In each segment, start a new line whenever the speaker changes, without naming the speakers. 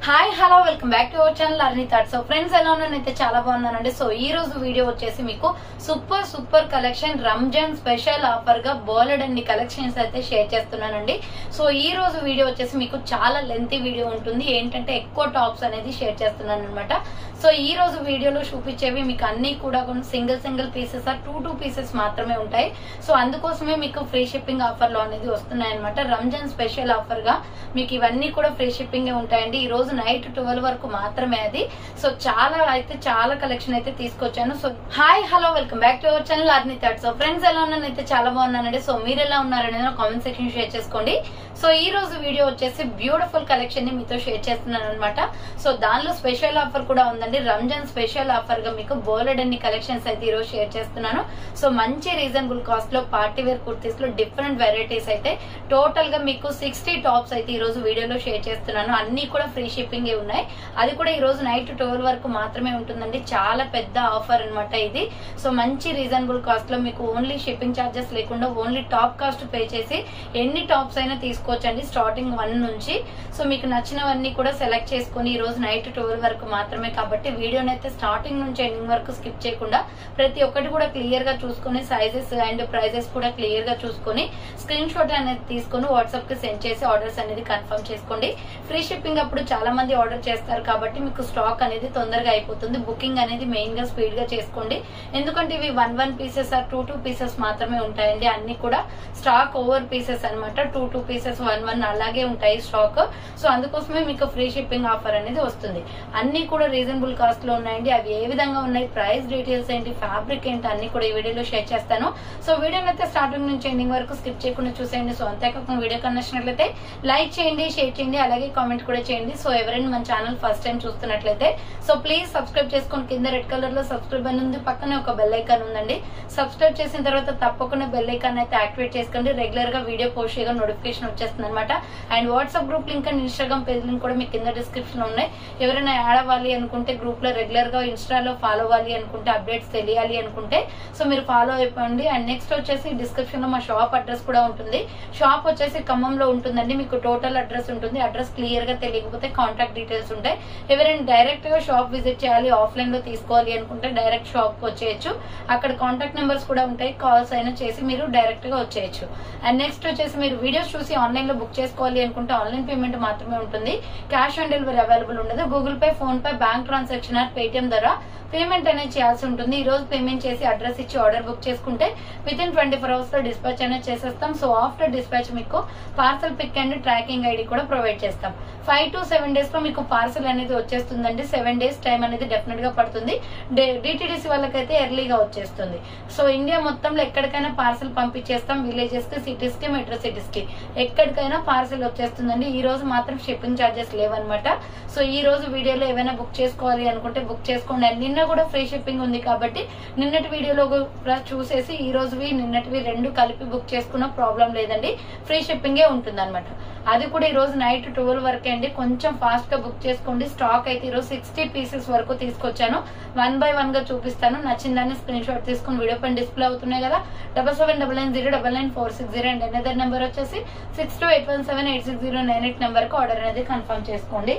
hi hello welcome back to our channel Arni thought so friends ఎలా ఉన్నానైతే చాలా బాగున్నానండి సో ఈ రోజు వీడియో వచ్చేసి మీకు super super collection Ramzan special offer గా బోలెడ్ అన్ని కలెక్షన్స్ అయితే షేర్ చేస్తున్నానండి సో ఈ రోజు వీడియో వచ్చేసి మీకు చాలా లెంతీ వీడియో ఉంటుంది ఏంటంటే ఎక్కువ టాప్స్ అనేది షేర్ చేస్తున్నాను అనమాట సో ఈ రోజు వీడియోలో చూపించేవి మీకు అన్ని కూడా single single pieces or two two pieces మాత్రమే ఉంటాయి సో అందుకోసమే మీకు ఫ్రీ షిప్పింగ్ ఆఫర్ లో అనేది వస్తున్నాయి అనమాట రంజాన్ స్పెషల్ ఆఫర్ గా మీకు ఇవన్నీ కూడా ఫ్రీ షిప్పింగ్ ఉంటాయండి ఈ రోజు నైట్ ట్వెల్వ్ వరకు మాత్రమే అది సో చాలా అయితే చాలా కలెక్షన్ అయితే తీసుకొచ్చాను so hi hello welcome back to our channel Arni third so friends ఎలా ఉన్నాను అయితే చాలా బాగున్నానండి సో మీరు ఎలా ఉన్నారనేది కామెంట్ సెక్షన్ షేర్ చేసుకోండి సో ఈ రోజు వీడియో వచ్చేసి బ్యూటిఫుల్ కలెక్షన్ ని మీతో షేర్ చేస్తున్నాను అనమాట సో దానిలో స్పెషల్ ఆఫర్ కూడా ఉందండి రంజాన్ స్పెషల్ ఆఫర్ గా మీకు బోలెడ్ అన్ని కలెక్షన్స్ అయితే ఈ రోజు షేర్ చేస్తున్నాను సో మంచి రీజనబుల్ కాస్ట్ లో పార్టీ వేర్ కుర్తీస్ లో డిఫరెంట్ వెరైటీస్ అయితే టోటల్ గా మీకు సిక్స్టీ టాప్స్ అయితే ఈ రోజు వీడియోలో షేర్ చేస్తున్నాను అన్ని కూడా ఫ్రీ షిప్పింగ్ ఉన్నాయి అది కూడా ఈ రోజు నైట్ ట్వెల్వ్ వరకు మాత్రమే ఉంటుందండి చాలా పెద్ద ఆఫర్ అన్నమాట ఇది సో మంచి రీజనబుల్ కాస్ట్ లో మీకు ఓన్లీ షిప్పింగ్ ఛార్జెస్ లేకుండా ఓన్లీ టాప్ కాస్ట్ పే చేసి ఎన్ని టాప్స్ అయినా తీసుకోవచ్చండి స్టార్టింగ్ వన్ నుంచి సో మీకు నచ్చినవన్నీ కూడా సెలెక్ట్ చేసుకుని ఈ రోజు నైట్ ట్వెల్వ్ వరకు మాత్రమే కాబట్టి వీడియోని అయితే స్టార్టింగ్ నుంచి ఎండింగ్ వరకు స్కిప్ చేయకుండా ప్రతి ఒక్కటి కూడా క్లియర్ గా చూసుకొని సైజెస్ అండ్ ప్రైజెస్ కూడా క్లియర్ గా చూసుకొని స్క్రీన్ షాట్ అనేది తీసుకొని వాట్సాప్ కి సెండ్ చేసి ఆర్డర్స్ అనేది కన్ఫర్మ్ చేసుకోండి ఫ్రీ షిప్పింగ్ అప్పుడు చాలా మంది ఆర్డర్ చేస్తారు కాబట్టి మీకు స్టాక్ అనేది తొందరగా అయిపోతుంది బుకింగ్ అనేది మెయిన్ గా స్పీడ్ గా చేసుకోండి ఎందుకంటే ఇవి one one pieces or two two pieces మాత్రమే ఉంటాయండి అన్ని కూడా స్టాక్ ఓవర్ పీసెస్ అన్నమాట two two pieces one one అలాగే ఉంటాయి స్టాక్ సో అందుకోసమే మీకు ఫ్రీ షిప్పింగ్ ఆఫర్ అనేది వస్తుంది అన్ని కూడా రీజనబుల్ కాస్ట్ లో ఉన్నాయండి అవి ఏ విధంగా ఉన్నాయి ప్రైస్ డీటెయిల్స్ ఏంటి ఫ్యాబ్రిక్ ఏంటి అన్ని కూడా ఈ వీడియోలో షేర్ చేస్తాను సో వీడియోని అయితే స్టార్టింగ్ నుంచి ఎండింగ్ వరకు స్కిప్ చేయకుండా చూసేయండి సో అంతేకాకుండా వీడియో కనెక్షనట్లయితే లైక్ చేయండి షేర్ చేయండి అలాగే కామెంట్ కూడా చేయండి సో ఎవరైనా మన ఛానల్ ఫస్ట్ టైం చూస్తున్నట్లయితే సో ప్లీజ్ సబ్స్క్రైబ్ చేసుకొని కింద రెడ్ కలర్ లో సబ్స్క్రైబ్ అని ఉంది పక్కనే ఒక బెల్ ఐకాన్ ఉందండి సబ్స్క్రైబ్ చేసిన తర్వాత తప్పకుండా బెల్ ఐకాన్ అయితే యాక్టివేట్ చేసుకోండి రెగ్యులర్ గా వీడియో పోస్ట్ చేయగా నోటిఫికేషన్ వచ్చేస్తుంది అనమాట and WhatsApp group link and Instagram page link కూడా మీకు కింద డిస్క్రిప్షన్ లో ఉన్నాయి ఎవరైనా యాడ్ అవ్వాలి అనుకుంటే గ్రూప్ లో రెగ్యులర్ గా ఇన్స్టాలో ఫాలో అవ్వాలి అనుకుంటే అప్డేట్స్ తెలియాలి అనుకుంటే సో మీరు ఫాలో అయిపోండి అండ్ నెక్స్ట్ వచ్చేసి డిస్క్రిప్షన్ లో మా షాప్ అడ్రస్ కూడా ఉంటుంది షాప్ వచ్చేసి ఖమ్మంలో ఉంటుందండి మీకు టోటల్ అడ్రస్ ఉంటుంది అడ్రస్ క్లియర్ గా తెలియకపోతే కాంటాక్ట్ డీటెయిల్స్ ఉంటాయి ఎవరైనా డైరెక్ట్ గా షాప్ విజిట్ చేయాలి ఆఫ్లైన్ లో తీసుకోవాలి అనుకుంటే డైరెక్ట్ షాప్ కి వచ్చేయచ్చు అక్కడ కాంటాక్ట్ నెంబర్స్ కూడా ఉంటాయి కాల్స్ అయినా చేసి మీరు డైరెక్ట్ గా వచ్చేయచ్చు అండ్ నెక్స్ట్ వచ్చేసి మీరు వీడియోస్ చూసి ఆన్లైన్ లో బుక్ చేసుకోవాలి అనుకుంటే ఆన్లైన్ పేమెంట్ మాత్రమే ఉంటుంది క్యాష్ ఆన్ డెలివరీ అవైలబుల్ ఉండదు Google Pay PhonePe bank transaction or Paytm ద్వారా పేమెంట్ అనేది చేయాల్సి ఉంటుంది ఈ రోజు పేమెంట్ చేసి అడ్రస్ ఇచ్చి ఆర్డర్ బుక్ చేసుకుంటే within twenty four hours లో డిస్పాచ్ అనేది చేసేస్తాం సో ఆఫ్టర్ డిస్పాచ్ మీకు parcel pick and tracking ID కూడా ప్రొవైడ్ చేస్తాం ఫైవ్ టు సెవెన్ డేస్ లో మీకు పార్సల్ అనేది వచ్చేస్తుందండి సెవెన్ డేస్ టైం అనేది డెఫినెట్ గా పడుతుంది డిటిడిసి వాళ్ళకైతే ఎర్లీగా వచ్చేస్తుంది సో ఇండియా మొత్తంలో ఎక్కడికైనా పార్సల్ పంపించేస్తాం విలేజెస్ కి సిటీస్ కి మెట్రో సిటీస్ కి ఎక్కడికైనా పార్సల్ వచ్చేస్తుందండి ఈ రోజు మాత్రం షిప్పింగ్ ఛార్జెస్ లేవన్నమాట సో ఈ రోజు వీడియోలో ఏమైనా బుక్ చేసుకోవాలి అనుకుంటే బుక్ చేసుకోండి అండ్ నిన్న కూడా ఫ్రీ షిప్పింగ్ ఉంది కాబట్టి నిన్నటి వీడియోలో కూడా చూసేసి ఈ రోజువి నిన్నటివి రెండు కలిపి బుక్ చేసుకున్న ప్రాబ్లం లేదండి ఫ్రీ షిప్పింగే ఉంటుంది అనమాట అది కూడా ఈ రోజు నైట్ ట్వెల్వ్ వరకే అండి కొంచెం ఫాస్ట్ గా బుక్ చేసుకోండి స్టాక్ అయితే ఈ రోజు సిక్స్టీ పీసెస్ వరకు తీసుకొచ్చాను వన్ బై వన్ గా చూపిస్తాను నచ్చిందాన్ని స్క్రీన్ షాట్ తీసుకుని వీడియో పైన డిస్ప్లే అవుతున్నాయి కదా double seven double nine zero double nine four six zero and another number వచ్చేసి six two eight one seven eight six zero nine eight number కు order అనేది కన్ఫర్మ్ చేసుకోండి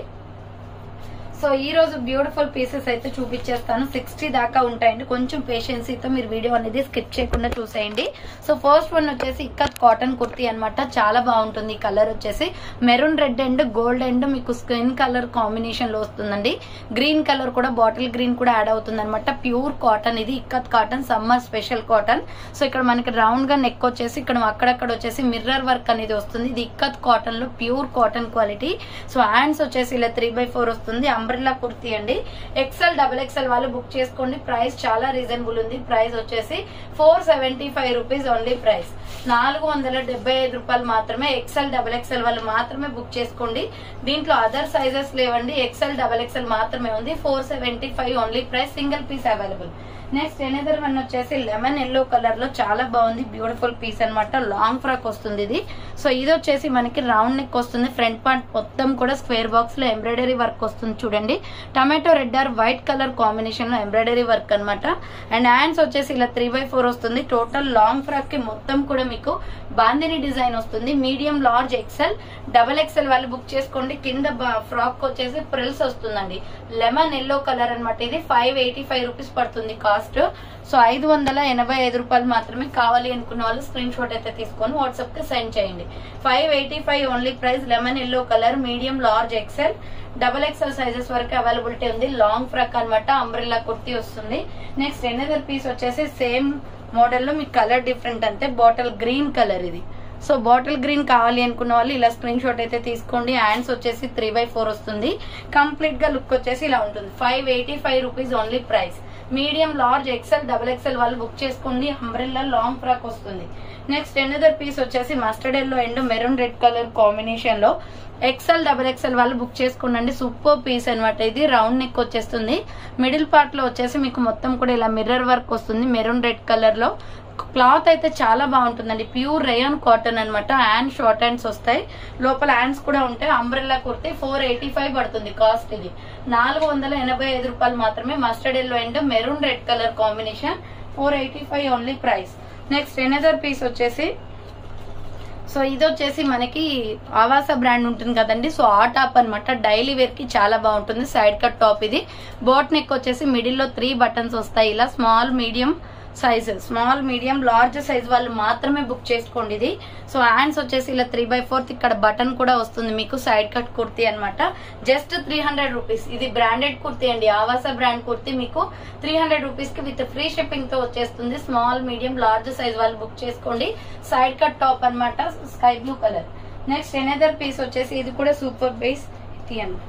సో ఈ రోజు బ్యూటిఫుల్ పీసెస్ అయితే చూపించేస్తాను సిక్స్టీ దాకా ఉంటాయండి కొంచెం పేషెన్సీతో మీరు వీడియో అనేది స్కిప్ చేయకుండా చూసేయండి సో ఫస్ట్ వన్ వచ్చేసి ఇక్కత్ కాటన్ కుర్తీ అనమాట చాలా బాగుంటుంది ఈ కలర్ వచ్చేసి maroon red and gold and మీకు స్కిన్ కలర్ కాంబినేషన్ లో వస్తుందండి గ్రీన్ కలర్ కూడా బాటిల్ గ్రీన్ కూడా యాడ్ అవుతుంది అనమాట ప్యూర్ కాటన్ ఇది ikat cotton summer special cotton so ఇక్కడ మనకి రౌండ్ గా నెక్ వచ్చేసి ఇక్కడ అక్కడక్కడ వచ్చేసి మిర్రర్ వర్క్ అనేది వస్తుంది ఇది ఇక్కత్ కాటన్ లో pure cotton quality so hands వచ్చేసి ఇలా త్రీ బై ఫోర్ వస్తుంది అంబ్రిల్లా కుర్తీ అండి ఎక్సెల్ డబల్ ఎక్సెల్ వాళ్ళు బుక్ చేసుకోండి ప్రైస్ చాలా రీజనబుల్ ఉంది ప్రైస్ వచ్చేసి four seventy five rupees only price నాలుగు వందల డెబ్బై ఐదు రూపాయలు మాత్రమే ఎక్సెల్ డబల్ ఎక్సెల్ వాళ్ళు మాత్రమే బుక్ చేసుకోండి దీంట్లో అదర్ సైజెస్ లేవండి ఎక్సెల్ డబల్ ఎక్సెల్ మాత్రమే ఉంది four seventy five only price single piece available next another one వచ్చేసి లెమన్ ఎల్లో కలర్ లో చాలా బాగుంది బ్యూటిఫుల్ పీస్ అన్నమాట లాంగ్ ఫ్రాక్ వస్తుంది ఇది సో ఇది వచ్చేసి మనకి రౌండ్ నెక్ వస్తుంది ఫ్రంట్ పార్ట్ మొత్తం కూడా స్క్వేర్ బాక్స్ లో ఎంబ్రాయిడరీ వర్క్ వస్తుంది చూడండి tomato red or white colour combination లో ఎంబ్రాయిడరీ వర్క్ అన్నమాట అండ్ హ్యాండ్స్ వచ్చేసి ఇలా త్రీ బై ఫోర్ వస్తుంది టోటల్ లాంగ్ ఫ్రాక్ కి మొత్తం కూడా మీకు బాందిని డిజైన్ వస్తుంది medium large XL double XL వాళ్ళు బుక్ చేసుకోండి కింద ఫ్రాక్ వచ్చేసి ప్రిల్స్ వస్తుందండి లెమన్ ఎల్లో కలర్ అన్నమాట ఇది ఫైవ్ ఎయిటీ ఫైవ్ రూపీస్ పడుతుంది కాస్ట్ సో ఐదు వందల ఎనభై ఐదు రూపాయలు మాత్రమే కావాలి అనుకున్న వాళ్ళు స్క్రీన్ షాట్ అయితే తీసుకొని వాట్సాప్ కి సెండ్ చేయండి five eighty five only price lemon yellow colour medium large XL double XL sizes వరకు అవైలబిలిటీ ఉంది లాంగ్ ఫ్రాక్ అన్నమాట అంబ్రెల్లా కుర్తీ వస్తుంది నెక్స్ట్ ఎనదర్ పీస్ వచ్చేసి సేమ్ మోడల్ లో మీకు కలర్ డిఫరెంట్ అంతే బాటిల్ గ్రీన్ కలర్ ఇది సో బాటిల్ గ్రీన్ కావాలి అనుకున్న వాళ్ళు ఇలా స్క్రీన్ షాట్ అయితే తీసుకోండి హ్యాండ్స్ వచ్చేసి త్రీ బై ఫోర్ వస్తుంది కంప్లీట్ గా లుక్ వచ్చేసి ఇలా ఉంటుంది five eighty five rupees only price medium large XL double XL వాళ్ళు బుక్ చేసుకోండి అంబ్రెల్లా లాంగ్ ఫ్రాక్ వస్తుంది నెక్స్ట్ ఎనదర్ పీస్ వచ్చేసి mustard yellow and maroon red colour combination లో ఎక్సెల్ డబుల్ ఎక్సెల్ వాళ్ళు బుక్ చేసుకోండి సూపర్ పీస్ అనమాట ఇది round neck వచ్చేస్తుంది మిడిల్ పార్ట్ లో వచ్చేసి మీకు మొత్తం కూడా ఇలా మిర్రర్ వర్క్ వస్తుంది మెరూన్ రెడ్ కలర్ లో క్లాత్ అయితే చాలా బాగుంటుందండి ప్యూర్ రేయన్ కాటన్ అనమాట హ్యాండ్ షార్ట్ హ్యాండ్స్ వస్తాయి లోపల హ్యాండ్స్ కూడా ఉంటాయి umbrella kurti four eighty five పడుతుంది కాస్ట్ ఇది నాలుగు వందల ఎనభై ఐదు రూపాయలు మాత్రమే mustard yellow and maroon red colour combination four eighty five only price next another piece వచ్చేసి సో ఇది వచ్చేసి మనకి ఆవాస బ్రాండ్ ఉంటుంది కదండి సో ఆ టాప్ అనమాట డైలీ వేర్ కి చాలా బాగుంటుంది సైడ్ కట్ టాప్ ఇది బోట్ నెక్ వచ్చేసి మిడిల్ లో త్రీ బటన్స్ వస్తాయి ఇలా small medium size small medium large size వాళ్ళు మాత్రమే బుక్ చేసుకోండి ఇది సో హ్యాండ్స్ వచ్చేసి ఇలా త్రీ బై ఫోర్త్ ఇక్కడ బటన్ కూడా వస్తుంది మీకు సైడ్ కట్ కుర్తీ అనమాట జస్ట్ త్రీ హండ్రెడ్ రూపీస్ ఇది బ్రాండెడ్ కుర్తీ అండి ఆవాస బ్రాండ్ కుర్తీ మీకు త్రీ హండ్రెడ్ రూపీస్ కి విత్ ఫ్రీ షిప్పింగ్ తో వచ్చేస్తుంది స్మాల్ మీడియం లార్జ్ సైజ్ వాళ్ళు బుక్ చేసుకోండి సైడ్ కట్ టాప్ అన్నమాట sky blue colour next another piece వచ్చేసి ఇది కూడా సూపర్ పీస్ తీయండి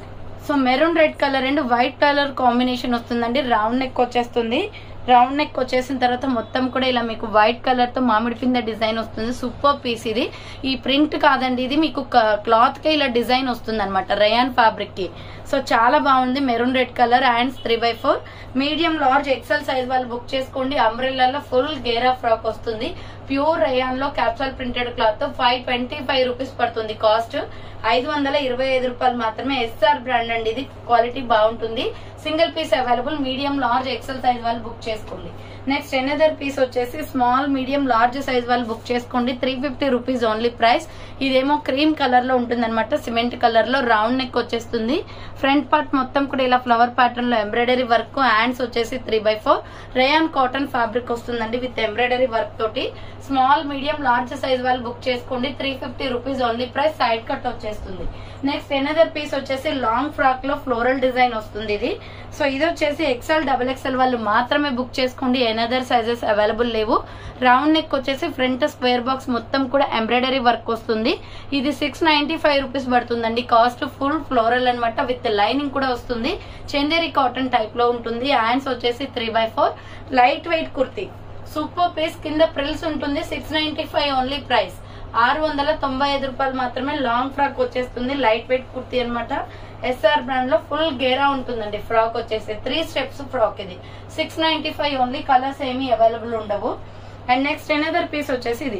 so maroon red colour and white colour combination వస్తుందండి రౌండ్ నెక్ వచ్చేస్తుంది రౌండ్ నెక్ వచ్చేసిన తర్వాత మొత్తం కూడా ఇలా మీకు వైట్ కలర్ తో మామిడి పింద డిజైన్ వస్తుంది సూపర్ పీస్ ఇది ఈ ప్రింట్ కాదండి ఇది మీకు క్లాత్ కి ఇలా డిజైన్ వస్తుంది అనమాట రయాన్ ఫ్యాబ్రిక్ కి సో చాలా బాగుంది maroon red colour hands three by four medium large XL size వాళ్ళు బుక్ చేసుకోండి అంబ్రెల్లాలో ఫుల్ గేరా ఫ్రాక్ వస్తుంది ప్యూర్ రయాన్ లో capsule printed cloth five twenty five rupees పడుతుంది కాస్ట్ ఐదు వందల ఇరవై ఐదు రూపాయలు మాత్రమే ఎస్ఆర్ బ్రాండ్ అండి ఇది క్వాలిటీ బాగుంటుంది single piece available medium large XL size వాళ్ళు బుక్ చేసుకోండి నెక్స్ట్ ఎనదర్ పీస్ వచ్చేసి స్మాల్ మీడియం లార్జ్ సైజ్ వాళ్ళు బుక్ చేసుకోండి three fifty rupees only price ఇదేమో క్రీమ్ కలర్ లో ఉంటుంది అనమాట సిమెంట్ కలర్ లో రౌండ్ నెక్ వచ్చేస్తుంది ఫ్రంట్ పార్ట్ మొత్తం కూడా ఇలా ఫ్లవర్ ప్యాటర్న్ లో ఎంబ్రాయిడరీ వర్క్ హ్యాండ్స్ వచ్చేసి three by four rayon cotton fabric వస్తుందండి విత్ ఎంబ్రాయిడరీ వర్క్ తోటి స్మాల్ మీడియం లార్జ్ సైజ్ వాళ్ళు బుక్ చేసుకోండి three fifty rupees only price side cut వచ్చేస్తుంది నెక్స్ట్ ఎనదర్ పీస్ వచ్చేసి లాంగ్ ఫ్రాక్ లో floral design వస్తుంది ఇది సో ఇది వచ్చేసి ఎక్సెల్ డబుల్ ఎక్సెల్ వాళ్ళు మాత్రమే బుక్ చేసుకోండి ఎనదర్ సైజెస్ అవైలబుల్ లేవు రౌండ్ నెక్ వచ్చేసి ఫ్రంట్ స్క్వేర్ బాక్స్ మొత్తం కూడా ఎంబ్రాయిడరీ వర్క్ వస్తుంది ఇది సిక్స్ నైన్టీ ఫైవ్ రూపీస్ పడుతుందండి కాస్ట్ ఫుల్ ఫ్లోరల్ అనమాట విత్ లైనింగ్ కూడా వస్తుంది చందేరి కాటన్ టైప్ లో ఉంటుంది హ్యాండ్స్ వచ్చేసి three by four light weight kurti super piece కింద ప్రిల్స్ ఉంటుంది six ninety five only price ఆరు వందల తొంభై ఐదు రూపాయలు మాత్రమే లాంగ్ ఫ్రాక్ వచ్చేస్తుంది లైట్ వెయిట్ కుర్తీ అనమాట ఎస్ఆర్ బ్రాండ్ లో ఫుల్ గేరా ఉంటుందండి ఫ్రాక్ వచ్చేసి త్రీ స్టెప్స్ ఫ్రాక్ ఇది six ninety five only colours ఏమీ అవైలబుల్ ఉండవు అండ్ నెక్స్ట్ ఎనదర్ పీస్ వచ్చేసి ఇది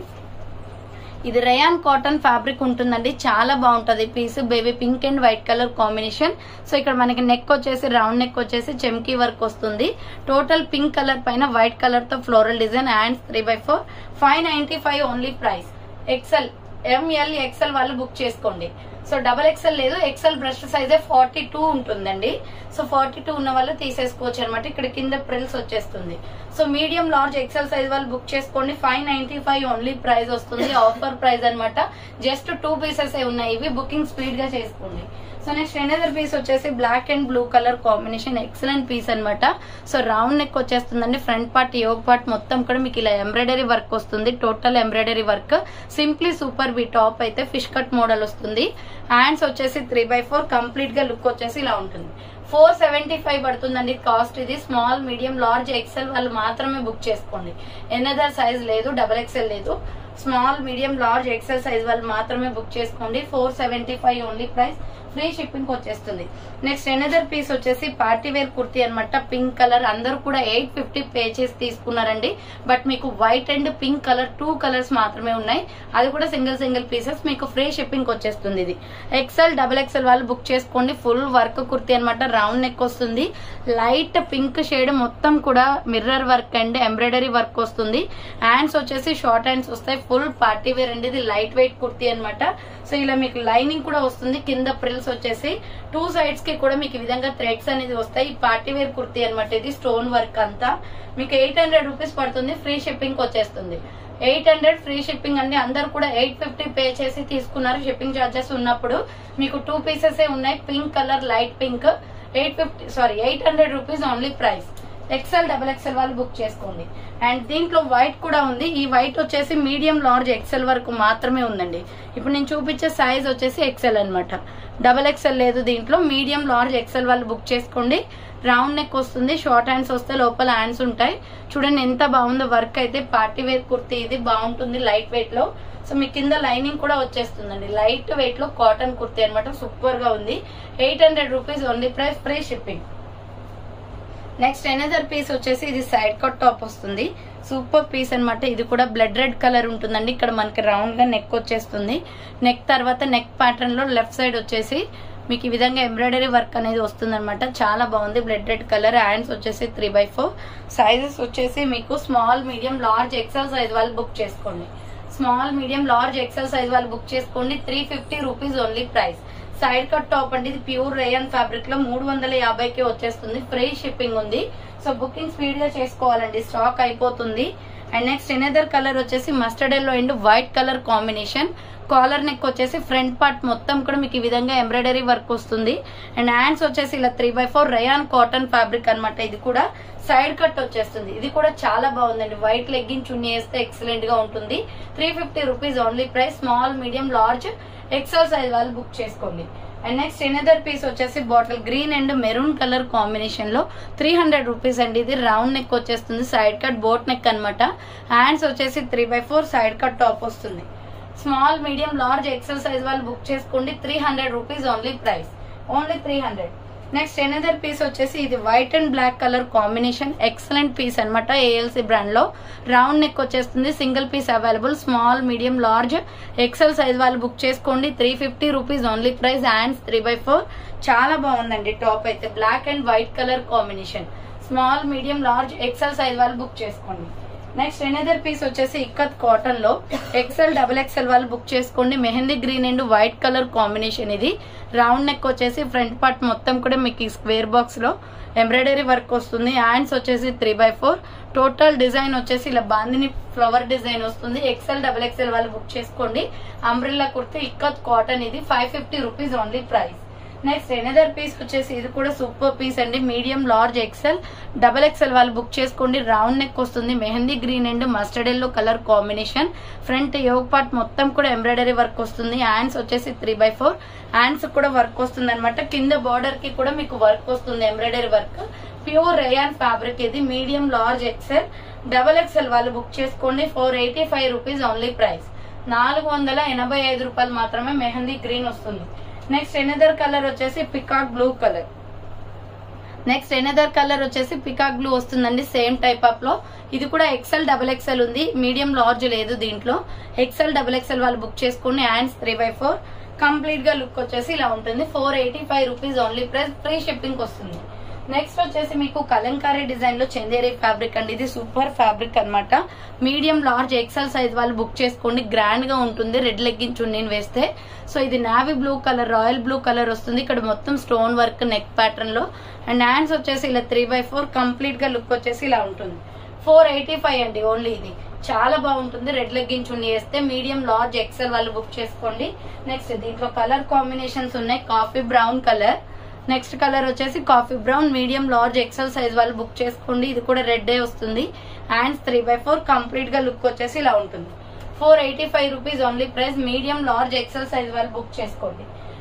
ఇది రయాన్ కాటన్ ఫ్యాబ్రిక్ ఉంటుందండి చాలా బాగుంటది piece baby pink and white colour combination so ఇక్కడ మనకి నెక్ వచ్చేసి రౌండ్ నెక్ వచ్చేసి చెమ్కీ వర్క్ వస్తుంది టోటల్ పింక్ కలర్ పైన వైట్ కలర్ తో floral design hands three by four five ninety five only price XL M L XL వాళ్ళు book చేసుకోండి సో డబల్ ఎక్సెల్ లేదు ఎక్సెల్ బ్రష్ సైజే ఫార్టీ టూ ఉంటుందండి సో ఫార్టీ టూ ఉన్న వాళ్ళు తీసేసుకోవచ్చు అనమాట ఇక్కడ కింద ప్రిల్స్ వచ్చేస్తుంది so medium large XL size వాళ్ళు బుక్ చేసుకోండి five ninety five only price వస్తుంది ఆఫర్ ప్రైస్ అనమాట జస్ట్ టూ పీసెస్ ఉన్నాయి ఇవి బుకింగ్ స్పీడ్ గా చేసుకోండి సో నెక్స్ట్ ఎనదర్ పీస్ వచ్చేసి black and blue colour combination excellent piece అనమాట సో రౌండ్ నెక్ వచ్చేస్తుందండి ఫ్రంట్ పార్ట్ యోగ్ పార్ట్ మొత్తం కూడా మీకు ఇలా ఎంబ్రాయిడరీ వర్క్ వస్తుంది total embroidery work simply super బి టాప్ అయితే ఫిష్ కట్ మోడల్ వస్తుంది హ్యాండ్స్ వచ్చేసి త్రీ బై ఫోర్ కంప్లీట్ గా లుక్ వచ్చేసి ఇలా ఉంటుంది ఫోర్ సెవెంటీ ఫైవ్ పడుతుందండి కాస్ట్ ఇది స్మాల్ మీడియం లార్జ్ ఎక్సెల్ వాళ్ళు మాత్రమే బుక్ చేసుకోండి ఎనదర్ సైజ్ లేదు డబల్ ఎక్సెల్ లేదు small medium large XL size వాళ్ళు మాత్రమే బుక్ చేసుకోండి four seventy five only price free shipping వచ్చేస్తుంది నెక్స్ట్ ఎనదర్ పీస్ వచ్చేసి పార్టీ వేర్ కుర్తీ అనమాట పింక్ కలర్ అందరూ కూడా ఎయిట్ ఫిఫ్టీ పే చేసి తీసుకున్నారండి బట్ మీకు white and pink colour two colours మాత్రమే ఉన్నాయి అది కూడా సింగిల్ సింగిల్ పీసెస్ మీకు ఫ్రీ షిప్పింగ్ వచ్చేస్తుంది ఇది ఎక్సెల్ డబుల్ ఎక్సెల్ వాళ్ళు బుక్ చేసుకోండి ఫుల్ వర్క్ కుర్తీ అనమాట రౌండ్ నెక్ వస్తుంది లైట్ పింక్ షేడ్ మొత్తం కూడా mirror work and embroidery work వస్తుంది హ్యాండ్స్ వచ్చేసి షార్ట్ హ్యాండ్స్ వస్తాయి ఫుల్ పార్టీ వేర్ అండి ఇది లైట్ వెయిట్ కుర్తీ అనమాట సో ఇలా మీకు లైనింగ్ కూడా వస్తుంది కింద ప్రిల్స్ వచ్చేసి టూ సైడ్స్ కి కూడా మీకు ఈ విధంగా థ్రెడ్స్ అనేది వస్తాయి పార్టీ వేర్ కుర్తీ అనమాట ఇది స్టోన్ వర్క్ అంతా మీకు ఎయిట్ హండ్రెడ్ రూపీస్ పడుతుంది ఫ్రీ షిప్పింగ్ వచ్చేస్తుంది ఎయిట్ హండ్రెడ్ ఫ్రీ షిప్పింగ్ అండి అందరు కూడా ఎయిట్ ఫిఫ్టీ పే చేసి తీసుకున్నారు షిప్పింగ్ చార్జెస్ ఉన్నప్పుడు మీకు టూ పీసెస్ ఉన్నాయి pink colour light pink eight fifty sorry eight hundred rupees only price XL double XL వాళ్ళు బుక్ చేసుకోండి అండ్ దీంట్లో వైట్ కూడా ఉంది ఈ వైట్ వచ్చేసి మీడియం లార్జ్ ఎక్సెల్ వరకు మాత్రమే ఉందండి ఇప్పుడు నేను చూపించే సైజ్ వచ్చేసి ఎక్సెల్ అన్నమాట డబల్ ఎక్సెల్ లేదు దీంట్లో మీడియం లార్జ్ ఎక్సెల్ వాళ్ళు బుక్ చేసుకోండి రౌండ్ నెక్ వస్తుంది షార్ట్ హ్యాండ్స్ వస్తే లోపల హ్యాండ్స్ ఉంటాయి చూడండి ఎంత బాగుందో వర్క్ అయితే పార్టీ వేర్ కుర్తీ ఇది బాగుంటుంది లైట్ వెయిట్ లో సో మీ కింద లైనింగ్ కూడా వచ్చేస్తుందండి లైట్ వెయిట్ లో కాటన్ కుర్తీ అనమాట సూపర్ గా ఉంది eight hundred rupees only price free shipping next another piece వచ్చేసి ఇది సైడ్ కట్ టాప్ వస్తుంది సూపర్ పీస్ అన్నమాట ఇది కూడా బ్లడ్ రెడ్ కలర్ ఉంటుందండి ఇక్కడ మనకి రౌండ్ గా నెక్ వచ్చేస్తుంది నెక్ తర్వాత నెక్ ప్యాటర్న్ లో లెఫ్ట్ సైడ్ వచ్చేసి మీకు ఈ విధంగా ఎంబ్రాయిడరీ వర్క్ అనేది వస్తుంది చాలా బాగుంది బ్లడ్ రెడ్ కలర్ హ్యాండ్స్ వచ్చేసి త్రీ బై ఫోర్ సైజెస్ వచ్చేసి మీకు small medium large XL size వాళ్ళు బుక్ చేసుకోండి small medium large XL size వాళ్ళు బుక్ చేసుకోండి three fifty rupees only price side cut top అండి ఇది ప్యూర్ రేయన్ ఫ్యాబ్రిక్ లో మూడు వందల యాభైకి వచ్చేస్తుంది ఫ్రీ షిప్పింగ్ ఉంది సో బుకింగ్ స్పీడ్ గా చేసుకోవాలండి స్టాక్ అయిపోతుంది అండ్ నెక్స్ట్ ఎనదర్ కలర్ వచ్చేసి mustard yellow and white colour combination collar neck వచ్చేసి ఫ్రంట్ పార్ట్ మొత్తం కూడా మీకు ఈ విధంగా ఎంబ్రాయిడరీ వర్క్ వస్తుంది అండ్ హ్యాండ్స్ వచ్చేసి ఇలా three by four rayon cotton fabric అన్నమాట ఇది కూడా సైడ్ కట్ వచ్చేస్తుంది ఇది కూడా చాలా బాగుందండి వైట్ లెగ్గిన్ చున్నీ వేస్తే ఎక్సలెంట్ గా ఉంటుంది three fifty rupees only price small medium large XL size వాళ్ళు బుక్ చేసుకోండి అండ్ నెక్స్ట్ ఎనదర్ పీస్ వచ్చేసి bottle green and maroon colour combination లో త్రీ హండ్రెడ్ రూపీస్ అండి ఇది రౌండ్ నెక్ వచ్చేస్తుంది సైడ్ కట్ బోట్ నెక్ అన్నమాట హ్యాండ్స్ వచ్చేసి three by four side cut top వస్తుంది small medium large XL size వాళ్ళు book చేసుకోండి three hundred rupees only price only three hundred next another piece వచ్చేసి ఇది white and black colour combination excellent piece అన్నమాట ALC brand లో round neck వచ్చేస్తుంది single piece available small medium large XL size వాళ్ళు book చేసుకోండి three fifty rupees only price hands three by four చాలా బాగుందండి top అయితే black and white colour combination small medium large XL size వాళ్ళు book చేసుకోండి next another piece వచ్చేసి ikat cotton లో XL double XL వాళ్ళు బుక్ చేసుకోండి mehndi green and white colour combination ఇది రౌండ్ నెక్ వచ్చేసి ఫ్రంట్ పార్ట్ మొత్తం కూడా మీకు ఈ స్క్వేర్ బాక్స్ లో ఎంబ్రాయిడరీ వర్క్ వస్తుంది హ్యాండ్స్ వచ్చేసి three by four total design వచ్చేసి ఇలా బాందిని ఫ్లవర్ డిజైన్ వస్తుంది ఎక్సెల్ డబుల్ ఎక్సెల్ వాళ్ళు బుక్ చేసుకోండి అంబ్రిల్లా కుర్తి ఇక్కత్ కాటన్ ఇది five fifty rupees only price next another piece వచ్చేసి ఇది కూడా సూపర్ పీస్ అండి medium large XL double XL వాళ్ళు బుక్ చేసుకోండి రౌండ్ నెక్ వస్తుంది mehndi green and mustard yellow colour combination front yoke part మొత్తం కూడా ఎంబ్రాయిడరీ వర్క్ వస్తుంది హ్యాండ్స్ వచ్చేసి త్రీ బై ఫోర్ హ్యాండ్స్ కూడా వర్క్ వస్తుంది అనమాట కింద బార్డర్ కి కూడా మీకు వర్క్ వస్తుంది embroidery work pure rayon fabric ఇది medium large XL double XL వాళ్ళు బుక్ చేసుకోండి four eighty five rupees only price నాలుగు వందల ఎనభై ఐదు రూపాయలు మాత్రమే మెహందీ గ్రీన్ వస్తుంది నెక్స్ట్ ఎనదర్ కలర్ వచ్చేసి peacock blue colour next another colour వచ్చేసి పికాక్ బ్లూ వస్తుందండి సేమ్ టైప్ ఆఫ్ లో ఇది కూడా ఎక్సెల్ డబల్ ఎక్సెల్ ఉంది మీడియం లార్జ్ లేదు దీంట్లో ఎక్సెల్ డబల్ ఎక్సెల్ వాళ్ళు బుక్ చేసుకుని hands three by four complete గా లుక్ వచ్చేసి ఇలా ఉంటుంది four eighty five rupees only price free shipping వస్తుంది నెక్స్ట్ వచ్చేసి మీకు కలంకారీ డిజైన్ లో చందేరి ఫ్యాబ్రిక్ అండి ఇది సూపర్ ఫ్యాబ్రిక్ అన్నమాట మీడియం లార్జ్ ఎక్సెల్ సైజ్ వాళ్ళు బుక్ చేసుకోండి గ్రాండ్ గా ఉంటుంది రెడ్ లెగ్గిన్ చున్నీని వేస్తే సో ఇది navy blue colour royal blue colour వస్తుంది ఇక్కడ మొత్తం స్టోన్ వర్క్ నెక్ ప్యాటర్న్ లో అండ్ హ్యాండ్స్ వచ్చేసి ఇలా త్రీ బై ఫోర్ కంప్లీట్ గా లుక్ వచ్చేసి ఇలా ఉంటుంది ఫోర్ ఎయిటీ ఫైవ్ అండి ఓన్లీ ఇది చాలా బాగుంటుంది రెడ్ లెగ్గిన్ చున్నీ వేస్తే మీడియం లార్జ్ ఎక్సెల్ వాళ్ళు బుక్ చేసుకోండి నెక్స్ట్ దీంట్లో కలర్ కాంబినేషన్స్ ఉన్నాయి coffee brown colour next colour వచ్చేసి coffee brown medium large XL size వాళ్ళు బుక్ చేసుకోండి ఇది కూడా రెడ్ వస్తుంది hands three by four complete గా లుక్ వచ్చేసి ఇలా ఉంటుంది four eighty five rupees only price medium large XL size వాళ్ళు బుక్ చేసుకోండి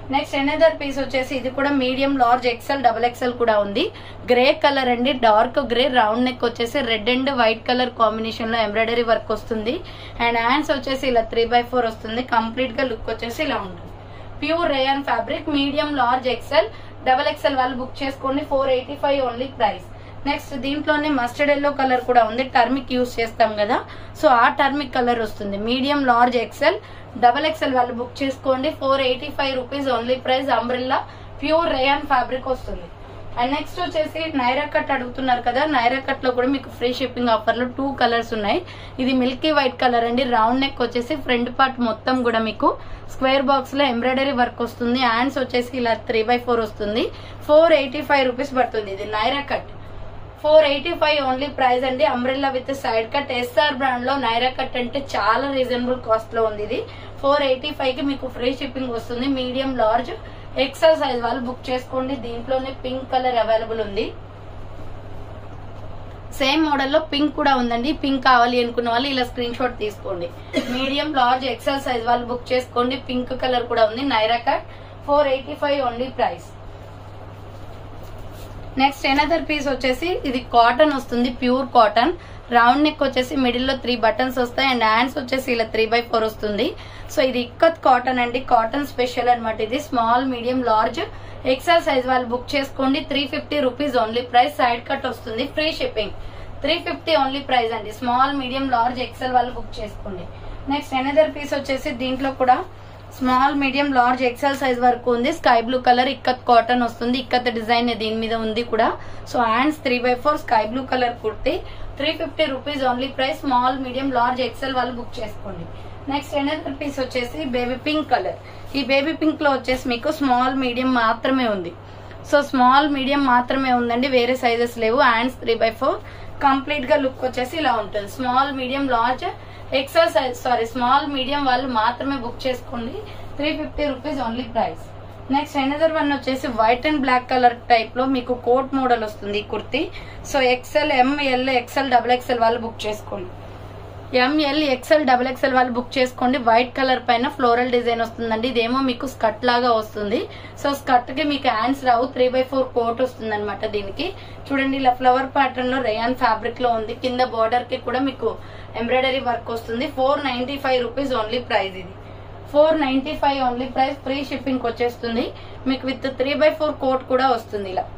నెక్స్ట్ ఎనదర్ పీస్ వచ్చేసి ఇది కూడా medium large XL double XL కూడా ఉంది గ్రే కలర్ అండి డార్క్ గ్రే రౌండ్ నెక్ వచ్చేసి red and white colour combination లో ఎంబ్రాయిడరీ వర్క్ వస్తుంది అండ్ హ్యాండ్స్ వచ్చేసి ఇలా త్రీ బై ఫోర్ వస్తుంది కంప్లీట్ గా లుక్ వచ్చేసి ఇలా ఉంటుంది pure rayon fabric medium large XL double XL వాళ్ళు బుక్ చేసుకోండి four eighty five only price next దీంట్లోనే మస్టర్డ్ ఎల్లో కలర్ కూడా ఉంది టర్మిక్ యూస్ చేస్తాం కదా సో ఆ టర్మిక్ కలర్ వస్తుంది medium large XL double XL వాళ్ళు బుక్ చేసుకోండి four eighty five rupees only price umbrella pure rayon fabric వస్తుంది అండ్ నెక్స్ట్ వచ్చేసి నైరా కట్ అడుగుతున్నారు కదా నైరా కట్ లో కూడా మీకు ఫ్రీ షిప్పింగ్ ఆఫర్ లో టూ కలర్స్ ఉన్నాయి ఇది మిల్కీ వైట్ కలర్ అండి రౌండ్ నెక్ వచ్చేసి ఫ్రంట్ పార్ట్ మొత్తం కూడా మీకు స్క్వేర్ బాక్స్ లో ఎంబ్రాయిడరీ వర్క్ వస్తుంది హ్యాండ్స్ వచ్చేసి ఇలా త్రీ బై ఫోర్ వస్తుంది ఫోర్ ఎయిటీ ఫైవ్ రూపీస్ పడుతుంది ఇది Naira cut four eighty five only price అండి umbrella with side cut SR brand లో నైరా కట్ అంటే చాలా రీజనబుల్ కాస్ట్ లో ఉంది ఇది ఫోర్ ఎయిటీ ఫైవ్ కి మీకు ఫ్రీ షిప్పింగ్ వస్తుంది మీడియం లార్జ్ ఎక్సెల్ సైజ్ వాళ్ళు బుక్ చేసుకోండి దీంట్లోనే పింక్ కలర్ అవైలబుల్ ఉంది సేమ్ మోడల్ లో పింక్ కూడా ఉందండి పింక్ కావాలి అనుకున్న వాళ్ళు ఇలా స్క్రీన్ షాట్ తీసుకోండి మీడియం లార్జ్ ఎక్సెల్ సైజ్ వాళ్ళు బుక్ చేసుకోండి పింక్ కలర్ కూడా ఉంది Naira cut four eighty five only price next another piece వచ్చేసి ఇది కాటన్ వస్తుంది ప్యూర్ కాటన్ రౌండ్ నెక్ వచ్చేసి మిడిల్ లో త్రీ బటన్స్ వస్తాయి అండ్ హ్యాండ్స్ వచ్చేసి ఇలా త్రీ బై ఫోర్ వస్తుంది సో ఇది ఇక్కత్ కాటన్ అండి కాటన్ స్పెషల్ అనమాట ఇది small medium large XL size వాళ్ళు బుక్ చేసుకోండి three fifty rupees only price side cut వస్తుంది free shipping three fifty only price అండి స్మాల్ మీడియం లార్జ్ ఎక్సెల్ వాళ్ళు బుక్ చేసుకోండి నెక్స్ట్ ఎనదర్ పీస్ వచ్చేసి దీంట్లో కూడా small medium large XL size వరకు ఉంది sky blue colour ikat cotton వస్తుంది ఇక్కత్ డిజైన్ దీని మీద ఉంది కూడా so hands three by four sky blue colour kurti three fifty rupees only price small medium large XL వాళ్ళు బుక్ చేసుకోండి నెక్స్ట్ ఎనదర్ పీస్ వచ్చేసి బేబీ పింక్ కలర్ ఈ బేబీ పింక్ లో వచ్చేసి మీకు స్మాల్ మీడియం మాత్రమే ఉంది సో స్మాల్ మీడియం మాత్రమే ఉందండి వేరే సైజెస్ లేవు hands three by four complete గా లుక్ వచ్చేసి ఇలా ఉంటుంది small medium large XL size sorry small medium వాళ్ళు మాత్రమే బుక్ చేసుకోండి three fifty rupees only price next another one వచ్చేసి white and black colour type లో మీకు కోట్ మోడల్ వస్తుంది ఈ kurti so XL M L XL double XL వాళ్ళు బుక్ చేసుకోండి ఎంఎల్ ఎక్సెల్ డబుల్ ఎక్సెల్ వాళ్ళు బుక్ చేసుకోండి వైట్ కలర్ పైన ఫ్లోరల్ డిజైన్ వస్తుందండి ఇదేమో మీకు స్కర్ట్ లాగా వస్తుంది సో స్కర్ట్ కి మీకు హ్యాండ్స్ రావు త్రీ బై ఫోర్ కోట్ వస్తుంది అనమాట దీనికి చూడండి ఇలా ఫ్లవర్ ప్యాటర్న్ లో రేయాన్ ఫ్యాబ్రిక్ లో ఉంది కింద బార్డర్ కి కూడా మీకు ఎంబ్రాయిడరీ వర్క్ వస్తుంది four ninety five rupees only price ఇది four ninety five only price free shipping వచ్చేస్తుంది మీకు with three by four coat కూడా వస్తుంది ఇలా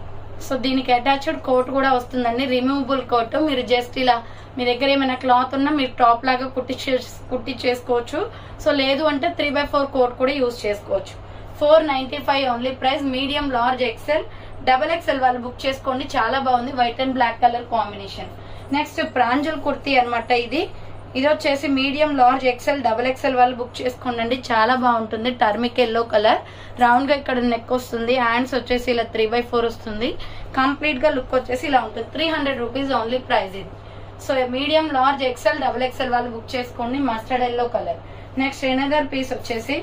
సో దీనికి అటాచ్డ్ కోట్ కూడా వస్తుందండి రిమూవబుల్ కోట్ మీరు జస్ట్ ఇలా మీ దగ్గర ఏమైనా క్లాత్ ఉన్నా మీరు టాప్ లాగా కుట్టి కుట్టి చేసుకోవచ్చు సో లేదు అంటే త్రీ బై ఫోర్ కోట్ కూడా యూజ్ చేసుకోవచ్చు four ninety five only price medium large XL double XL వాళ్ళు బుక్ చేసుకోండి చాలా బాగుంది white and black colour combination next Pranjal kurti అన్నమాట ఇది ఇది వచ్చేసి medium large XL double XL వాళ్ళు బుక్ చేసుకోండి చాలా బాగుంటుంది టర్మిక్ ఎల్లో కలర్ రౌండ్ గా ఇక్కడ నెక్ వస్తుంది హ్యాండ్స్ వచ్చేసి ఇలా త్రీ బై ఫోర్ వస్తుంది కంప్లీట్ గా లుక్ వచ్చేసి ఇలా ఉంటుంది three hundred rupees only price ఇది so medium large XL double XL వాళ్ళు బుక్ చేసుకోండి mustard yellow colour next another piece వచ్చేసి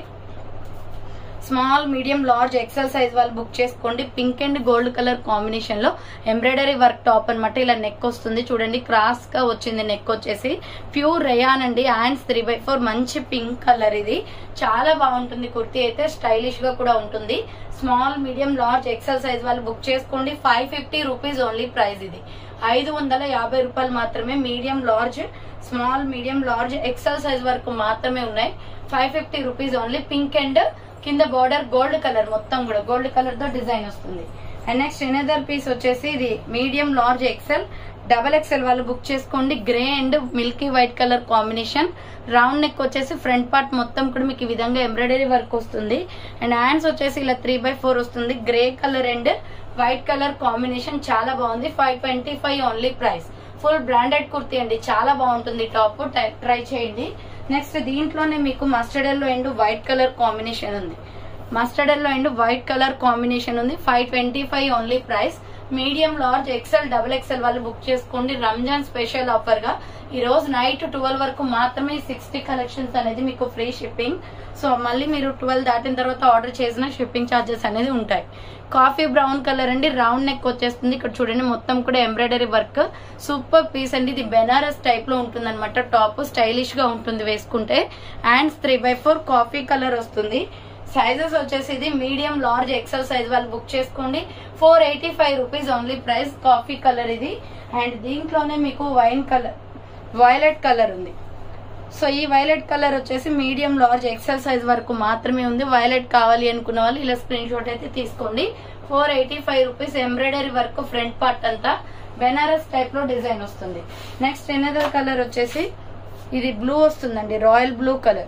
small medium large XL size వాళ్ళు బుక్ చేసుకోండి pink and gold colour combination లో ఎంబ్రాయిడరీ వర్క్ టాప్ అనమాట ఇలా neck వస్తుంది చూడండి క్రాస్ గా వచ్చింది నెక్ వచ్చేసి ప్యూర్ రేయాన్ అండి హ్యాండ్స్ త్రీ బై ఫోర్ మంచి పింక్ కలర్ ఇది చాలా బాగుంటుంది కుర్తీ అయితే స్టైలిష్ గా కూడా ఉంటుంది small medium large XL size వాళ్ళు బుక్ చేసుకోండి five fifty rupees only price ఇది ఐదు వందల యాభై రూపాయలు మాత్రమే medium large small medium large XL size వరకు మాత్రమే ఉన్నాయి five fifty rupees only pink and కింద బార్డర్ గోల్డ్ కలర్ మొత్తం కూడా గోల్డ్ కలర్ తో డిజైన్ వస్తుంది అండ్ నెక్స్ట్ ఎనదర్ పీస్ వచ్చేసి ఇది medium large XL double XL వాళ్ళు బుక్ చేసుకోండి grey and milky white colour combination round neck వచ్చేసి ఫ్రంట్ పార్ట్ మొత్తం కూడా మీకు ఈ విధంగా ఎంబ్రాయిడరీ వర్క్ వస్తుంది అండ్ హ్యాండ్స్ వచ్చేసి ఇలా త్రీ బై ఫోర్ వస్తుంది grey colour and white colour combination చాలా బాగుంది five twenty five only price full branded kurti అండి చాలా బాగుంటుంది టాప్ ట్రై చేయండి నెక్స్ట్ దీంట్లోనే మీకు mustard yellow and white colour combination ఉంది mustard yellow and white colour combination ఉంది five twenty five only price medium large XL double XL వాళ్ళు book చేసుకోండి రంజాన్ స్పెషల్ ఆఫర్ గా ఈ రోజు నైట్ ట్వెల్వ్ వరకు మాత్రమే సిక్స్టీ కలెక్షన్స్ అనేది మీకు ఫ్రీ షిప్పింగ్ సో మళ్ళీ మీరు ట్వెల్వ్ దాటిన తర్వాత ఆర్డర్ చేసిన షిప్పింగ్ ఛార్జెస్ అనేది ఉంటాయి కాఫీ బ్రౌన్ కలర్ అండి రౌండ్ నెక్ వచ్చేస్తుంది ఇక్కడ చూడండి మొత్తం కూడా ఎంబ్రాయిడరీ వర్క్ సూపర్ పీస్ అండి ఇది బెనారస్ టైప్ లో ఉంటుంది అనమాట టాప్ స్టైలిష్ గా ఉంటుంది వేసుకుంటే hands three by four coffee colour వస్తుంది సైజెస్ వచ్చేసి ఇది మీడియం లార్జ్ ఎక్సెల్ సైజ్ వాళ్ళు బుక్ చేసుకోండి four eighty five rupees only price coffee colour ఇది అండ్ దీంట్లోనే మీకు వైన్ కలర్ వైలెట్ కలర్ ఉంది సో ఈ వైలెట్ కలర్ వచ్చేసి మీడియం లార్జ్ ఎక్సెల్ సైజ్ వరకు మాత్రమే ఉంది వైలెట్ కావాలి అనుకున్న వాళ్ళు ఇలా స్క్రీన్ షాట్ అయితే తీసుకోండి four eighty five rupees embroidery work front part అంతా బెనారస్ టైప్ లో డిజైన్ వస్తుంది నెక్స్ట్ ఎనదర్ కలర్ వచ్చేసి ఇది బ్లూ వస్తుందండి రాయల్ బ్లూ కలర్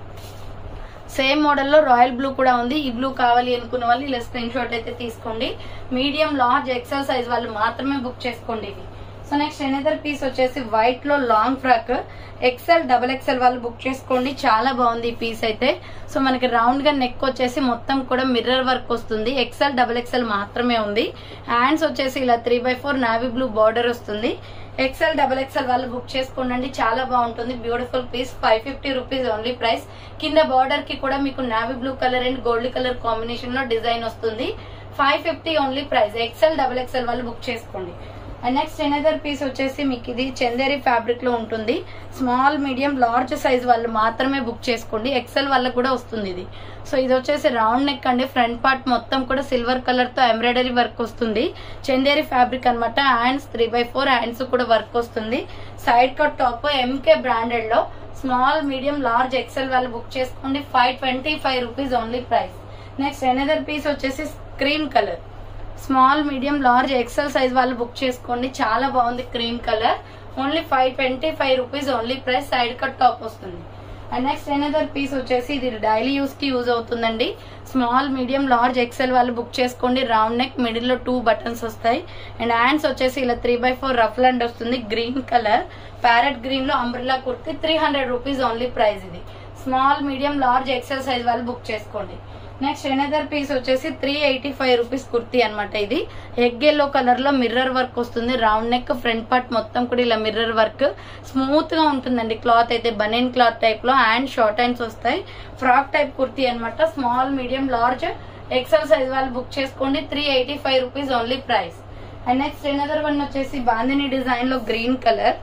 సేమ్ మోడల్లో రాయల్ బ్లూ కూడా ఉంది ఈ బ్లూ కావాలి అనుకున్న వాళ్ళు ఇలా స్క్రీన్ షాట్ అయితే తీసుకోండి మీడియం లార్జ్ ఎక్సెల్ సైజ్ వాళ్ళు మాత్రమే బుక్ చేసుకోండి ఇది సో నెక్స్ట్ ఎనదర్ పీస్ వచ్చేసి వైట్ లో long frock XL double XL వాళ్ళు బుక్ చేసుకోండి చాలా బాగుంది ఈ పీస్ అయితే సో మనకి రౌండ్ గా నెక్ వచ్చేసి మొత్తం కూడా మిర్రర్ వర్క్ వస్తుంది ఎక్సెల్ డబల్ ఎక్సెల్ మాత్రమే ఉంది హ్యాండ్స్ వచ్చేసి ఇలా three by four navy blue border వస్తుంది ఎక్సెల్ డబల్ ఎక్సెల్ వాళ్ళు బుక్ చేసుకోండి చాలా బాగుంటుంది beautiful piece five fifty rupees only price కింద బార్డర్ కి కూడా మీకు navy blue colour and gold colour combination లో డిజైన్ వస్తుంది five fifty only price XL double XL వాళ్ళు బుక్ చేసుకోండి అండ్ నెక్స్ట్ ఎనదర్ పీస్ వచ్చేసి మీకు ఇది చందేరి ఫ్యాబ్రిక్ లో ఉంటుంది స్మాల్ మీడియం లార్జ్ సైజ్ వాళ్ళు మాత్రమే బుక్ చేసుకోండి ఎక్సెల్ వాళ్ళకి కూడా వస్తుంది ఇది సో ఇది వచ్చేసి రౌండ్ నెక్ అండి ఫ్రంట్ పార్ట్ మొత్తం కూడా సిల్వర్ కలర్ తో ఎంబ్రాయిడరీ వర్క్ వస్తుంది చందేరి ఫ్యాబ్రిక్ అనమాట hands three by four hands కూడా వర్క్ వస్తుంది side cut top M K branded లో స్మాల్ మీడియం లార్జ్ ఎక్సెల్ వాళ్ళు బుక్ చేసుకోండి five twenty five rupees only price next another piece వచ్చేసి cream colour small medium large XL size వాళ్ళు book చేసుకోండి చాలా బాగుంది cream colour only five twenty five rupees only price side cut top వస్తుంది and next another piece వచ్చేసి ఇది daily use కి use అవుతుందండి స్మాల్ మీడియం లార్జ్ ఎక్సెల్ వాళ్ళు బుక్ చేసుకోండి రౌండ్ నెక్ మిడిల్ లో టూ బటన్స్ వస్తాయి అండ్ హ్యాండ్స్ వచ్చేసి ఇలా three by four rough ruffled వస్తుంది గ్రీన్ కలర్ ప్యారెట్ గ్రీన్ లో umbrella kurti three hundred rupees only price ఇది small medium large XL size వాళ్ళు బుక్ చేసుకోండి నెక్స్ట్ ఎనదర్ పీస్ వచ్చేసి three eighty five rupees kurti అనమాట ఇది ఎగ్ ఎల్లో కలర్ లో mirror work వస్తుంది రౌండ్ నెక్ ఫ్రంట్ పార్ట్ మొత్తం కూడా ఇలా మిర్రర్ వర్క్ స్మూత్ గా ఉంటుందండి క్లాత్ అయితే బనీన్ క్లాత్ టైప్ లో హ్యాండ్ షార్ట్ హ్యాండ్స్ వస్తాయి ఫ్రాక్ టైప్ కుర్తీ అనమాట small medium large XL size వాళ్ళు బుక్ చేసుకోండి three eighty five rupees only price and next another one వచ్చేసి బాందిని డిజైన్ లో green colour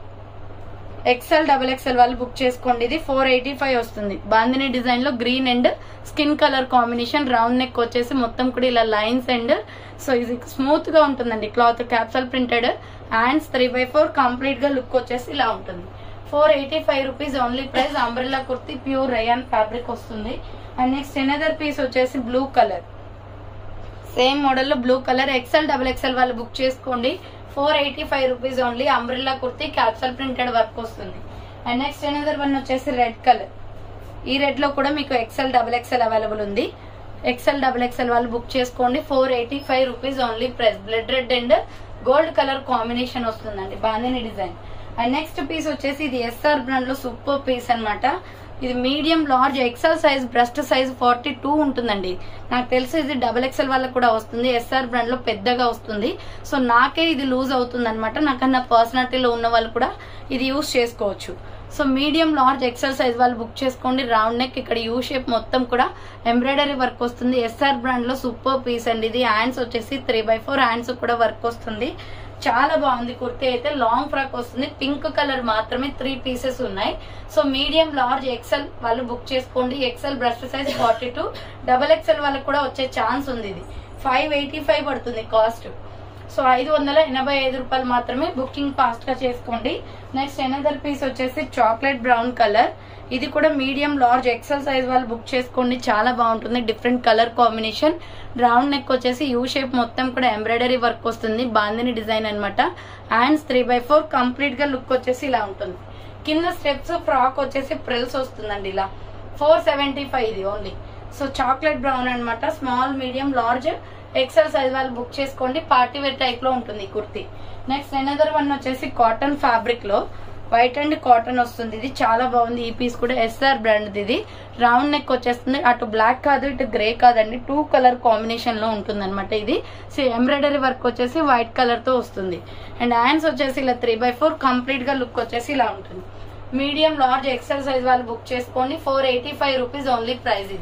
XL double XL వాళ్ళు బుక్ చేసుకోండి ఇది ఫోర్ ఎయిటీ ఫైవ్ వస్తుంది బాందిని డిజైన్ లో green and skin colour combination round neck వచ్చేసి మొత్తం కూడా ఇలా లైన్స్ అండ్ సో ఇది స్మూత్ గా ఉంటుందండి cloth capsule printed hands three by four complete గా లుక్ వచ్చేసి ఇలా ఉంటుంది four eighty five rupees only price umbrella kurti pure rayon fabric వస్తుంది అండ్ నెక్స్ట్ ఎనదర్ పీస్ వచ్చేసి బ్లూ కలర్ సేమ్ మోడల్ లో blue colour XL double XL వాళ్ళు book చేసుకోండి four eighty five rupees only umbrella kurti capsule printed work వస్తుంది and next another one వచ్చేసి red colour ఈ red లో కూడా మీకు ఎక్సెల్ డబుల్ ఎక్సెల్ అవైలబుల్ ఉంది ఎక్సెల్ డబుల్ ఎక్సెల్ వాళ్ళు బుక్ చేసుకోండి four eighty five rupees only price blood red and gold colour combination వస్తుందండి bandhani design and next piece వచ్చేసి ఇది ఎస్ఆర్ బ్రాండ్ లో సూపర్ పీస్ అన్నమాట ఇది medium large XL size breast size forty two ఉంటుందండి నాకు తెలిసి ఇది డబల్ ఎక్సెల్ వాళ్ళకి కూడా వస్తుంది ఎస్ఆర్ బ్రాండ్ లో పెద్దగా వస్తుంది సో నాకే ఇది లూజ్ అవుతుంది అనమాట నాకన్నా పర్సనాలిటీలో ఉన్న వాళ్ళు కూడా ఇది యూస్ చేసుకోవచ్చు so medium large XL size వాళ్ళు బుక్ చేసుకోండి రౌండ్ నెక్ ఇక్కడ యూ షేప్ మొత్తం కూడా ఎంబ్రాయిడరీ వర్క్ వస్తుంది ఎస్ఆర్ బ్రాండ్ లో సూపర్ పీస్ అండి ఇది హ్యాండ్స్ వచ్చేసి త్రీ బై ఫోర్ హ్యాండ్స్ కూడా వర్క్ వస్తుంది చాలా బాగుంది కుర్తీ అయితే లాంగ్ ఫ్రాక్ వస్తుంది పింక్ కలర్ మాత్రమే త్రీ పీసెస్ ఉన్నాయి సో మీడియం లార్జ్ ఎక్సెల్ వాళ్ళు బుక్ చేసుకోండి XL breast size forty two double XL వాళ్ళకి కూడా వచ్చే ఛాన్స్ ఉంది ఇది ఫైవ్ ఎయిటీ ఫైవ్ పడుతుంది కాస్ట్ సో ఐదు వందల ఎనభై ఐదు రూపాయలు మాత్రమే బుకింగ్ ఫాస్ట్ గా చేసుకోండి నెక్స్ట్ ఎనదర్ పీస్ వచ్చేసి చాక్లెట్ బ్రౌన్ కలర్ ఇది కూడా మీడియం లార్జ్ ఎక్సెల్ సైజ్ వాళ్ళు బుక్ చేసుకోండి చాలా బాగుంటుంది different colour combination round neck వచ్చేసి యూ షేప్ మొత్తం కూడా ఎంబ్రాయిడరీ వర్క్ వస్తుంది బాందిని డిజైన్ అనమాట hands three by four complete గా లుక్ వచ్చేసి ఇలా ఉంటుంది కింద స్టెప్స్ ఫ్రాక్ వచ్చేసి ప్రిల్స్ వస్తుందండి ఇలా ఫోర్ సెవెంటీ ఫైవ్ ఇది ఓన్లీ సో చాక్లెట్ బ్రౌన్ అన్నమాట small medium large XL size వాళ్ళు బుక్ చేసుకోండి పార్టీ వేర్ టైప్ లో ఉంటుంది ఈ కుర్తీ నెక్స్ట్ ఎనదర్ వన్ వచ్చేసి కాటన్ ఫ్యాబ్రిక్ లో వైట్ అండ్ కాటన్ వస్తుంది ఇది చాలా బాగుంది ఈ పీస్ కూడా ఎస్ఆర్ బ్రాండ్ ఇది రౌండ్ నెక్ వచ్చేస్తుంది అటు బ్లాక్ కాదు ఇటు గ్రే కాదండి టూ కలర్ కాంబినేషన్ లో ఉంటుంది అనమాట ఇది సో ఎంబ్రాయిడరీ వర్క్ వచ్చేసి వైట్ కలర్ తో వస్తుంది అండ్ హ్యాండ్స్ వచ్చేసి ఇలా త్రీ బై ఫోర్ కంప్లీట్ గా లుక్ వచ్చేసి ఇలా ఉంటుంది మీడియం లార్జ్ ఎక్సెల్ సైజ్ వాళ్ళు బుక్ చేసుకోండి four eighty five rupees only price ఇది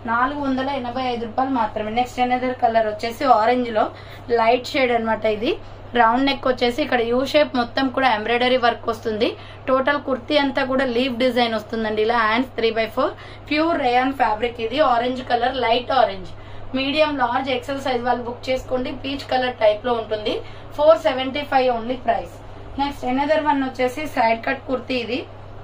నాలుగు వందల ఎనభై ఐదు రూపాయలు మాత్రమే నెక్స్ట్ ఎనదర్ కలర్ వచ్చేసి ఆరెంజ్ లో లైట్ షేడ్ అన్నమాట ఇది రౌండ్ నెక్ వచ్చేసి ఇక్కడ యూ షేప్ మొత్తం కూడా ఎంబ్రాయిడరీ వర్క్ వస్తుంది టోటల్ కుర్తీ అంతా కూడా లీవ్ డిజైన్ వస్తుందండి ఇలా hands three by four pure rayon fabric ఇది orange colour light orange medium large XL size వాళ్ళు బుక్ చేసుకోండి పీచ్ కలర్ టైప్ లో ఉంటుంది four seventy five only price next another one వచ్చేసి సైడ్ కట్ కుర్తీ ఇది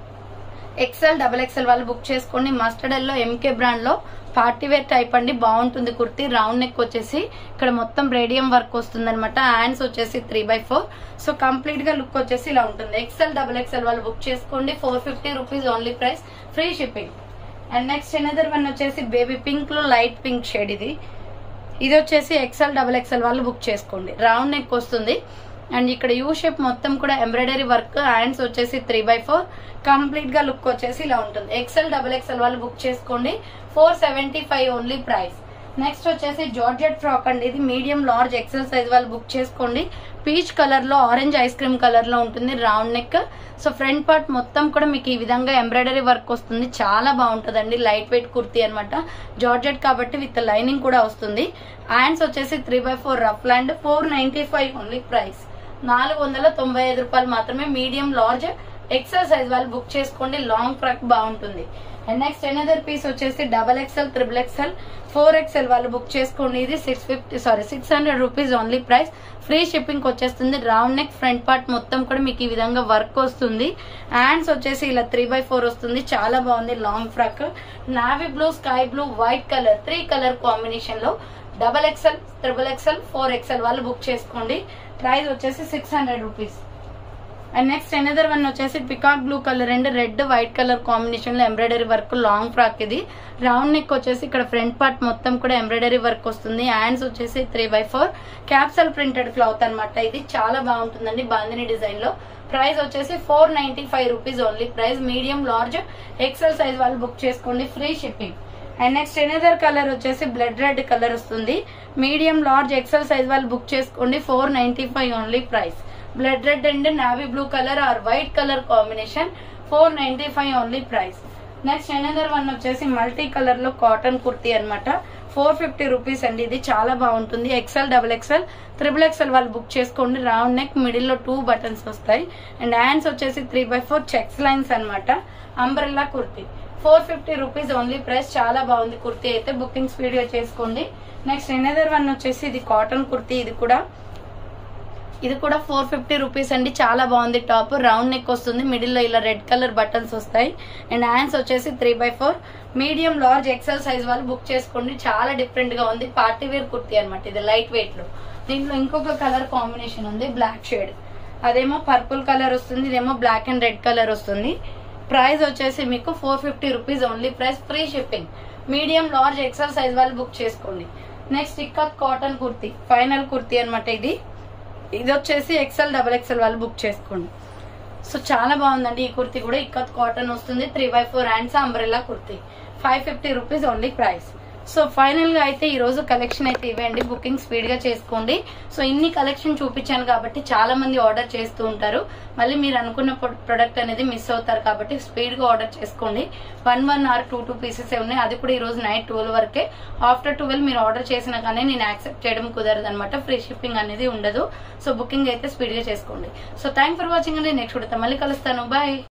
XL double XL వాళ్ళు book చేసుకోండి mustard yellow MK brand లో పార్టీ వేర్ టైప్ అండి బాగుంటుంది కుర్తీ రౌండ్ నెక్ వచ్చేసి ఇక్కడ మొత్తం రేడియం వర్క్ వస్తుంది అనమాట హ్యాండ్స్ వచ్చేసి three by four so complete గా లుక్ వచ్చేసి ఇలా ఉంటుంది ఎక్సెల్ డబల్ ఎక్సెల్ వాళ్ళు బుక్ చేసుకోండి four fifty rupees only price free shipping and next another one వచ్చేసి బేబీ పింక్ లో లైట్ పింక్ షేడ్ ఇది ఇది వచ్చేసి ఎక్సెల్ డబల్ ఎక్సెల్ వాళ్ళు బుక్ చేసుకోండి రౌండ్ నెక్ వస్తుంది అండ్ ఇక్కడ యూ షేప్ మొత్తం కూడా ఎంబ్రాయిడరీ వర్క్ హ్యాండ్స్ వచ్చేసి త్రీ బై ఫోర్ కంప్లీట్ గా లుక్ వచ్చేసి ఇలా ఉంటుంది ఎక్సెల్ డబల్ ఎక్సెల్ వాళ్ళు బుక్ చేసుకోండి four seventy five only price next వచ్చేసి జార్జెట్ ఫ్రాక్ అండి ఇది మీడియం లార్జ్ ఎక్సెల్ సైజ్ వాళ్ళు బుక్ చేసుకోండి పీచ్ కలర్ లో ఆరెంజ్ ఐస్ క్రీమ్ కలర్ లో ఉంటుంది round neck so front part మొత్తం కూడా మీకు ఈ విధంగా ఎంబ్రాయిడరీ వర్క్ వస్తుంది చాలా బాగుంటుందండి లైట్ వెయిట్ కుర్తీ అనమాట జార్జెట్ కాబట్టి విత్ లైనింగ్ కూడా వస్తుంది హ్యాండ్స్ వచ్చేసి త్రీ బై ఫోర్ రఫ్ ల్యాండ్ four ninety five only price నాలుగు వందల తొంభై ఐదు రూపాయలు మాత్రమే మీడియం లార్జ్ ఎక్సెల్ సైజ్ వాళ్ళు బుక్ చేసుకోండి లాంగ్ ఫ్రాక్ బాగుంటుంది అండ్ నెక్స్ట్ ఎనదర్ పీస్ వచ్చేసి double XL triple XL four XL వాళ్ళు బుక్ చేసుకోండి ఇది six fifty sorry six hundred rupees only price free shipping వచ్చేస్తుంది రౌండ్ నెక్ ఫ్రంట్ పార్ట్ మొత్తం కూడా మీకు ఈ విధంగా వర్క్ వస్తుంది హ్యాండ్స్ వచ్చేసి ఇలా త్రీ బై ఫోర్ వస్తుంది చాలా బాగుంది long frock navy blue sky blue white colour three colour combination లో double XL triple XL four XL వాళ్ళు బుక్ చేసుకోండి ప్రైస్ వచ్చేసి six hundred rupees and next another one వచ్చేసి peacock blue colour and red white colour combination లో embroidery work long frock ఇది round neck వచ్చేసి ఇక్కడ front part మొత్తం కూడా ఎంబ్రాయిడరీ వర్క్ వస్తుంది హ్యాండ్స్ వచ్చేసి three by four capsule printed cloth అనమాట ఇది చాలా బాగుంటుందండి బాందిని డిజైన్ లో ప్రైస్ వచ్చేసి four ninety five rupees only price medium large XL size వాళ్ళు బుక్ చేసుకోండి free shipping and next another colour వచ్చేసి బ్లడ్ రెడ్ కలర్ వస్తుంది మీడియం లార్జ్ ఎక్సెల్ సైజ్ వాళ్ళు బుక్ చేసుకోండి four ninety five only price blood red and navy blue colour or white colour combination four ninety five only price next another one వచ్చేసి multi colour లో cotton kurti అనమాట four fifty rupees అండి ఇది చాలా బాగుంటుంది XL double XL triple XL వాళ్ళు book చేసుకోండి round neck middle లో టూ బటన్స్ వస్తాయి అండ్ హ్యాండ్స్ వచ్చేసి three by four checks lines అనమాట umbrella kurti four fifty rupees only price చాలా బాగుంది కుర్తీ అయితే బుకింగ్స్ వీడియో చేసుకోండి నెక్స్ట్ ఎనదర్ వన్ వచ్చేసి ఇది కాటన్ కుర్తీ ఇది కూడా ఇది కూడా ఫోర్ ఫిఫ్టీ రూపీస్ అండి చాలా బాగుంది టాప్ రౌండ్ నెక్ వస్తుంది మిడిల్ లో ఇలా రెడ్ కలర్ బటన్స్ వస్తాయి అండ్ హ్యాండ్స్ వచ్చేసి three by four medium large XL size వాళ్ళు బుక్ చేసుకోండి చాలా డిఫరెంట్ గా ఉంది పార్టీ వేర్ కుర్తీ అనమాట ఇది లైట్ వెయిట్ లో దీంట్లో ఇంకొక కలర్ కాంబినేషన్ ఉంది బ్లాక్ షేడ్ అదేమో పర్పుల్ కలర్ వస్తుంది ఇదేమో బ్లాక్ అండ్ రెడ్ కలర్ వస్తుంది ప్రైస్ వచ్చేసి మీకు four fifty rupees only price free shipping medium large XL size వాళ్ళు బుక్ చేసుకోండి next ikat cotton kurti final kurti అనమాట ఇది ఇది వచ్చేసి ఎక్సెల్ డబల్ ఎక్సెల్ వాళ్ళు బుక్ చేసుకోండి సో చాలా బాగుందండి ఈ కుర్తీ కూడా ఇక్కత్ కాటన్ వస్తుంది three by four hands umbrella kurti five fifty rupees only price so final గా అయితే ఈ రోజు కలెక్షన్ అయితే ఇవ్వండి బుకింగ్ స్పీడ్ గా చేసుకోండి సో ఇన్ని కలెక్షన్ చూపించాను కాబట్టి చాలా మంది ఆర్డర్ చేస్తూ ఉంటారు మళ్ళీ మీరు అనుకున్న ప్రొడక్ట్ అనేది మిస్ అవుతారు కాబట్టి స్పీడ్ గా ఆర్డర్ చేసుకోండి one one or two two pieces ఉన్నాయి అది కూడా ఈ రోజు నైట్ ట్వెల్వ్ వరకే ఆఫ్టర్ ట్వెల్వ్ మీరు ఆర్డర్ చేసినా కానీ నేను యాక్సెప్ట్ చేయడం కుదరదు అనమాట ఫ్రీ షిప్పింగ్ అనేది ఉండదు సో బుకింగ్ అయితే స్పీడ్ గా చేసుకోండి సో థ్యాంక్ ఫర్ వాచింగ్ అండి నెక్స్ట్ కుడతా మళ్ళీ కలుస్తాను బాయ్